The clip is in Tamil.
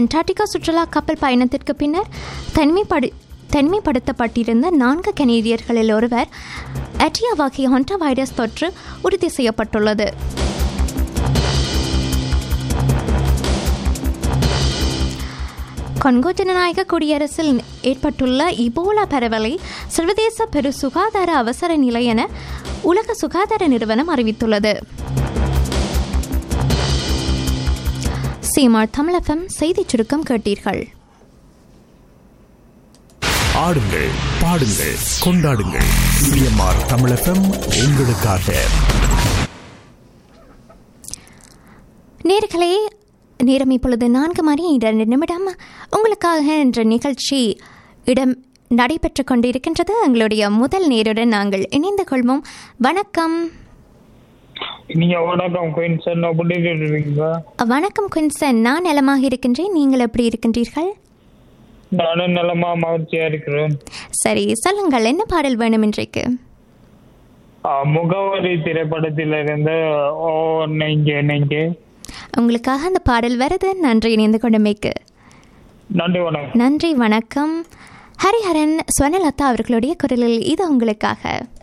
அண்டார்டிகா சுற்றுலா கப்பல் பயணத்திற்கு பின்னர் தனிமைப்படு தனிமைப்படுத்தப்பட்டிருந்த நான்கு கனேடியர்களில் ஒருவர் அட்டியா வகை ஹொண்டா வைரஸ் தொற்று உறுதி செய்யப்பட்டுள்ளது கொன்கோ ஜனநாயக குடியரசில் ஏற்பட்டுள்ள இபோலா பரவலை சர்வதேச பெரு சுகாதார அவசர நிலை என உலக சுகாதார நிறுவனம் அறிவித்துள்ளது சீமார் தமிழகம் செய்திச் சுருக்கம் கேட்டீர்கள் ஆடுங்கள் பாடுங்கள் கொண்டாடுங்கள் சிஎம்ஆர் தமிழகம் உங்களுக்காக நேர்களே நேரம் இப்பொழுது நான்கு மணி இரண்டு நிமிடம் உங்களுக்காக என்ற நிகழ்ச்சி இடம் நடைபெற்று கொண்டிருக்கின்றது எங்களுடைய முதல் நேருடன் நாங்கள் இணைந்து கொள்வோம் வணக்கம் நீங்க வணக்கம் குயின்சன் எப்படி இருக்கீங்க வணக்கம் குன்சன் நான் நலமாக இருக்கின்றேன் நீங்கள் எப்படி இருக்கின்றீர்கள் நானும் நலமா மகிழ்ச்சியா இருக்கிறேன் சரி சொல்லுங்கள் என்ன பாடல் வேணும் இன்றைக்கு ஆ, முகவரி திரைப்படத்தில் இருந்து ஓ நெஞ்சே நெஞ்சே உங்களுக்காக அந்த பாடல் வருது நன்றி இணைந்து கொண்டமைக்கு நன்றி வணக்கம் நன்றி வணக்கம் ஹரிஹரன் ஸ்வனலதா அவர்களுடைய குரலில் இது உங்களுக்காக